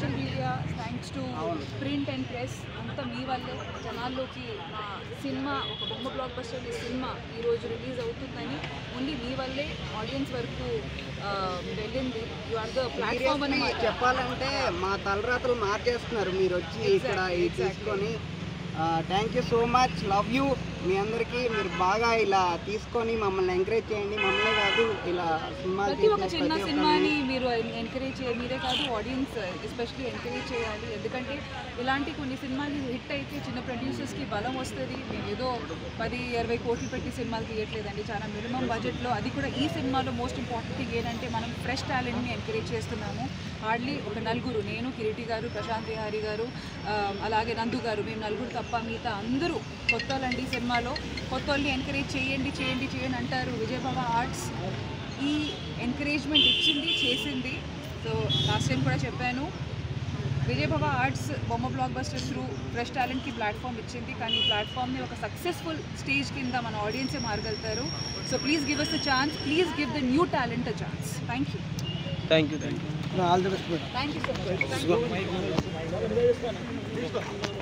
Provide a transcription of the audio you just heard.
social media thanks to print and press అంతా మీ వల్లే జనాల్లోకి మా సినిమా ఒక బొమ్మ బ్లాక్ బస్టర్ సినిమా ఈరోజు రిలీజ్ అవుతుందని ఓన్లీ మీ వల్లే ఆడియన్స్ వరకు ఆ, వెళ్ళింది you are the platform Seriously అనమాట చెప్పాలంటే మా తలరాతలు మార్చేస్తున్నారు మీరు వచ్చి ఇక్కడ Exactly, ఇది తీసుకొని thank you so much love you మీ అందరికీ మీరు బాగా ఇలా తీసుకొని మమ్మల్ని ఎంకరేజ్ చేయండి మమ్మల్ని కాదు ఇలా సినిమాలు ప్రతి ఒక్క తీసిన చిన్న ప్రతి సినిమాని ఒక్కరిని మీరు ఎంకరేజ్ చేయాలి మీరే కాదు ఆడియన్స్ ఎస్పెషలీ ఎంకరేజ్ చేయాలి ఎందుకంటే ఇలాంటి కొన్ని సినిమాలు హిట్ అయితే చిన్న ప్రొడ్యూసర్స్కి బలం వస్తుంది మేము ఏదో పది ఇరవై కోట్లు పెట్టి సినిమాలు తీయట్లేదండి చాలా మినిమం బడ్జెట్లో అది కూడా ఈ సినిమాలో మోస్ట్ ఇంపార్టెంట్ థింగ్ ఏంటంటే మనం ఫ్రెష్ టాలెంట్ని ఎంకరేజ్ చేస్తున్నాము హార్డ్లీ ఒక నలుగురు నేను కిరీటి గారు ప్రశాంత్ విహారీ గారు ఆ, అలాగే నందు గారు మేము నలుగురు తప్ప మిగతా అందరూ కొత్త వాళ్ళండి ఈ సినిమాలో కొత్త వాళ్ళని ఎంకరేజ్ చేయండి చేయండి చేయండి అంటారు విజయబాబా ఆర్ట్స్ ఈ ఎంకరేజ్మెంట్ ఇచ్చింది చేసింది సో లాస్ట్ టైం కూడా చెప్పాను విజయబాబ arts Bomma blockbuster through fresh టాలెంట్కి ప్లాట్ఫామ్ ఇచ్చింది కానీ ఈ ప్లాట్ఫామ్ని ఒక సక్సెస్ఫుల్ స్టేజ్ కింద మన ఆడియన్సే మారగలుగుతారు so please give us the chance please give the new talent a chance thank you thank you thank you all the best thank you so much thank you